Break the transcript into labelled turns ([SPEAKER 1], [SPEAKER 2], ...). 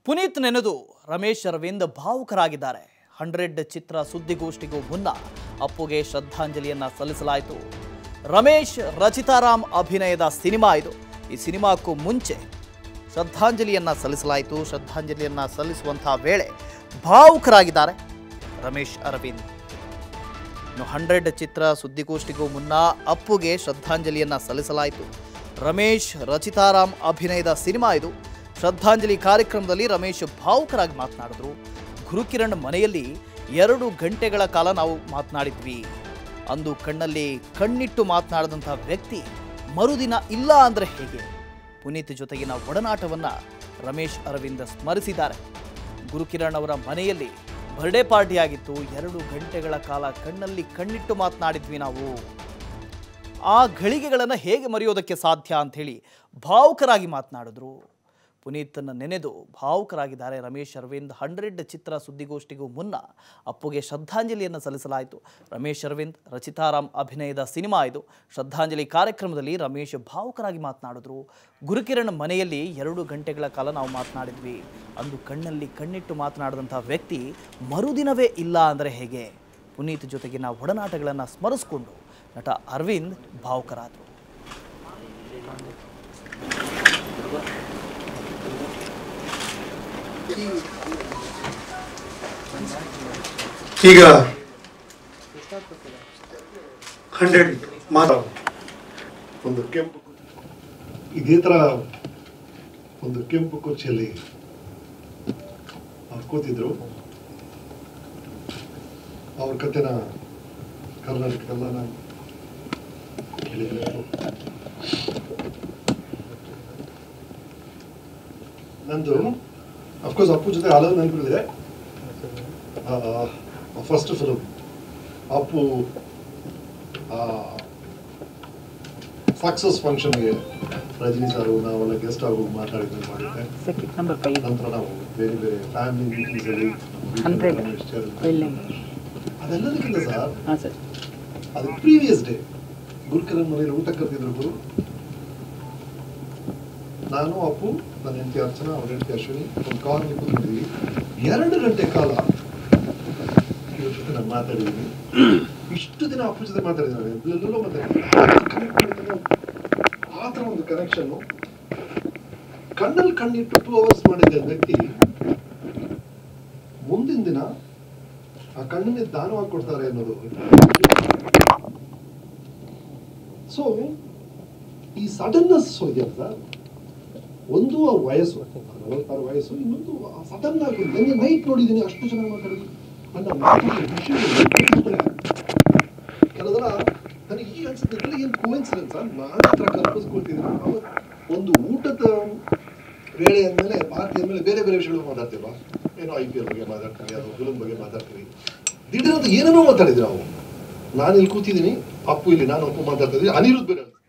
[SPEAKER 1] ಪುನೀತ್ ನೆನೆದು ರಮೇಶ್ ಅರವಿಂದ್ ಭಾವುಕರಾಗಿದ್ದಾರೆ ಹಂಡ್ರೆಡ್ ಚಿತ್ರ ಸುದ್ದಿಗೋಷ್ಠಿಗೂ ಮುನ್ನ ಅಪ್ಪುಗೆ ಶ್ರದ್ಧಾಂಜಲಿಯನ್ನ ಸಲ್ಲಿಸಲಾಯಿತು ರಮೇಶ್ ರಚಿತಾರಾಮ್ ಅಭಿನಯದ ಸಿನಿಮಾ ಇದು ಈ ಸಿನಿಮಾಕ್ಕೂ ಮುಂಚೆ ಶ್ರದ್ಧಾಂಜಲಿಯನ್ನ ಸಲ್ಲಿಸಲಾಯಿತು ಶ್ರದ್ಧಾಂಜಲಿಯನ್ನ ಸಲ್ಲಿಸುವಂತಹ ವೇಳೆ ಭಾವುಕರಾಗಿದ್ದಾರೆ ರಮೇಶ್ ಅರವಿಂದ್ ಇನ್ನು ಹಂಡ್ರೆಡ್ ಚಿತ್ರ ಸುದ್ದಿಗೋಷ್ಠಿಗೂ ಮುನ್ನ ಅಪ್ಪುಗೆ ಶ್ರದ್ಧಾಂಜಲಿಯನ್ನ ಸಲ್ಲಿಸಲಾಯಿತು ರಮೇಶ್ ರಚಿತಾರಾಮ್ ಅಭಿನಯದ ಸಿನಿಮಾ ಇದು ಶ್ರದ್ಧಾಂಜಲಿ ಕಾರ್ಯಕ್ರಮದಲ್ಲಿ ರಮೇಶ್ ಭಾವುಕರಾಗಿ ಮಾತನಾಡಿದ್ರು ಗುರುಕಿರಣ್ ಮನೆಯಲ್ಲಿ ಎರಡು ಗಂಟೆಗಳ ಕಾಲ ನಾವು ಮಾತನಾಡಿದ್ವಿ ಅಂದು ಕಣ್ಣಲ್ಲಿ ಕಣ್ಣಿಟ್ಟು ಮಾತನಾಡಿದಂತಹ ವ್ಯಕ್ತಿ ಮರುದಿನ ಇಲ್ಲ ಅಂದರೆ ಹೇಗೆ ಪುನೀತ್ ಜೊತೆಗಿನ ಒಡನಾಟವನ್ನ ರಮೇಶ್ ಅರವಿಂದ್ ಸ್ಮರಿಸಿದ್ದಾರೆ ಗುರುಕಿರಣ್ ಅವರ ಮನೆಯಲ್ಲಿ ಬರ್ಡೇ ಪಾರ್ಟಿ ಆಗಿತ್ತು ಎರಡು ಗಂಟೆಗಳ ಕಾಲ ಕಣ್ಣಲ್ಲಿ ಕಣ್ಣಿಟ್ಟು ಮಾತನಾಡಿದ್ವಿ ನಾವು ಆ ಘಳಿಗೆಗಳನ್ನು ಹೇಗೆ ಮರೆಯೋದಕ್ಕೆ ಸಾಧ್ಯ ಅಂಥೇಳಿ ಭಾವುಕರಾಗಿ ಮಾತನಾಡಿದ್ರು ಪುನೀತನ ನೆನೆದು ಭಾವುಕರಾಗಿದ್ದಾರೆ ರಮೇಶ್ ಅರವಿಂದ್ ಹಂಡ್ರೆಡ್ ಚಿತ್ರ ಸುದ್ದಿಗೋಷ್ಠಿಗೂ ಮುನ್ನ ಅಪ್ಪುಗೆ ಶ್ರದ್ಧಾಂಜಲಿಯನ್ನು ಸಲ್ಲಿಸಲಾಯಿತು ರಮೇಶ್ ಅರವಿಂದ್ ರಚಿತಾರಾಮ್ ಅಭಿನಯದ ಸಿನಿಮಾ ಇದು ಶ್ರದ್ಧಾಂಜಲಿ ಕಾರ್ಯಕ್ರಮದಲ್ಲಿ ರಮೇಶ್ ಭಾವುಕರಾಗಿ ಮಾತನಾಡಿದ್ರು ಗುರುಕಿರಣ್ ಮನೆಯಲ್ಲಿ ಎರಡು ಗಂಟೆಗಳ ಕಾಲ ನಾವು ಮಾತನಾಡಿದ್ವಿ ಅಂದು ಕಣ್ಣಲ್ಲಿ ಕಣ್ಣಿಟ್ಟು ಮಾತನಾಡಿದಂಥ ವ್ಯಕ್ತಿ ಮರುದಿನವೇ ಇಲ್ಲ ಅಂದರೆ ಹೇಗೆ ಪುನೀತ್ ಜೊತೆಗಿನ ಒಡನಾಟಗಳನ್ನು ಸ್ಮರಿಸಿಕೊಂಡು ನಟ ಅರವಿಂದ್ ಭಾವುಕರಾದರು
[SPEAKER 2] ಈಗ ಹಂಡ್ರೆಡ್ ಮಾತ್ರ ಒಂದು ಕೆಂಪು ಇದೇ ತರ ಒಂದು ಕೆಂಪು ಕುರ್ಚಿಯಲ್ಲಿ ಅವ್ರು ಕೂತಿದ್ರು ಅವ್ರ ಕತೆನ ಕರ್ನಾಟಕದಲ್ಲ ನಾನು ಕೇಳಿದ್ರೆ ನಂದು ಅಫ್ಕೋರ್ಸ್ ಅಪ್ಪು ಜೊತೆ ಹಲವು ನೆನಪುಗಳಿದೆ ಫಸ್ಟ್ ಫಿಲ್ಮ್ ಅಪ್ಪು ಸಕ್ಸಸ್ ಫಂಕ್ಷನ್ಗೆ ರಜನಿ ಸಾರು ನಾವೆಲ್ಲ ಗೆಸ್ಟ್ ಆಗಿ ಮಾತಾಡಿದ್ವಿ ಮಾಡಿದ್ದೆ
[SPEAKER 3] ಸೆಕೆಂಡ್ ನಂಬರ್ ಫೈವ್
[SPEAKER 2] ನಂತರ ನಾವು ಬೇರೆ ಬೇರೆ ಫ್ಯಾಮಿಲಿ ಮೀಟಿಂಗ್ಸ್ ಅಲ್ಲಿ
[SPEAKER 3] Hundred. ಇಲ್ಲ
[SPEAKER 2] ಅದೆಲ್ಲದಕ್ಕಿಂತ ಸರ್
[SPEAKER 3] ಹಾಂ ಸರ್
[SPEAKER 2] ಅದು ಪ್ರೀವಿಯಸ್ ಡೇ ಗುರುಕರನ್ ಮನೇಲಿ ಊಟ ಕರೆದಿದ್ರು ಗುರು ನಾನು ಅಪ್ಪು ನನ್ನ ಹೆಂಡತಿ ಅರ್ಚನಾ ಅವ್ರ ಹೆಂಡತಿ ಅಶ್ವಿನಿ ಒಂದು ಕಾಲಲ್ಲಿ ಕೂತ್ಕೊಂಡಿದ್ವಿ ಎರಡು ಗಂಟೆ ಕಾಲ ಇವ್ರ ಜೊತೆ ನಾನು ಮಾತಾಡಿದ್ದೀನಿ ಇಷ್ಟು ದಿನ ಅಪ್ಪು ಜೊತೆ ಮಾತಾಡಿದ್ದೀನಿ ಎಲ್ಲೆಲ್ಲೋ ಮಾತಾಡಿದ್ದೀನಿ ಆ ಥರ ಒಂದು ಕನೆಕ್ಷನ್ ಕಣ್ಣಲ್ಲಿ ಕಣ್ಣಿಟ್ಟು ಟೂ ಅವರ್ಸ್ ಮಾಡಿದ್ದ ವ್ಯಕ್ತಿ ಮುಂದಿನ ದಿನ ಆ ಕಣ್ಣನ್ನೇ ದಾನವಾಗಿ ಕೊಡ್ತಾರೆ ಅನ್ನೋದು ಸೊ ಈ ಸಡನ್ನೆಸ್ ಇದೆಯಲ್ಲ ಸರ್ ಒಂದು ಆ ವಯಸ್ಸು ನಲವತ್ತಾರು ವಯಸ್ಸು ಇನ್ನೊಂದು ಸಡನ್ ಆಗಿ ನನಗೆ ನೈಟ್ ನೋಡಿದ್ದೀನಿ ಅಷ್ಟು ಚೆನ್ನಾಗಿ ಮಾತಾಡಿದ್ರು ನನ್ನ ಮಾತಾಡಿದ ವಿಷಯ ಕೆಲವರ ನನಗೆ ಈಗ ಅನ್ಸುತ್ತೆ ಇದೆಲ್ಲ ಏನು ಕೋಇನ್ಸಿಡೆನ್ಸ್ ನಾನು ಹತ್ರ ಕಲ್ಪಿಸ್ಕೊಳ್ತಿದ್ದೀನಿ ಅವತ್ತು ಒಂದು ಊಟದ ವೇಳೆ ಅಂದಮೇಲೆ ಭಾರತೀಯ ಮೇಲೆ ಬೇರೆ ಬೇರೆ ವಿಷಯಗಳು ಮಾತಾಡ್ತೀವ ಏನೋ ಐ ಪಿ ಎಲ್ ಬಗ್ಗೆ ಮಾತಾಡ್ತೀವಿ ಅಥವಾ ಫಿಲ್ಮ್ ಬಗ್ಗೆ ಮಾತಾಡ್ತೀವಿ ದಿಢೀರಂತ ಏನೇನೋ ಮಾತಾಡಿದ್ವಿ ನಾವು ನಾನು ಇಲ್ಲಿ ಕೂತಿದ್ದೀನಿ ಅಪ್ಪು ಇಲ್ಲಿ ನಾನು ಅಪ್ಪು ಮಾತಾಡ್ತಾ ಇದ್ದೀನಿ ಅನಿರುದ್ಧ ಬೇರೆ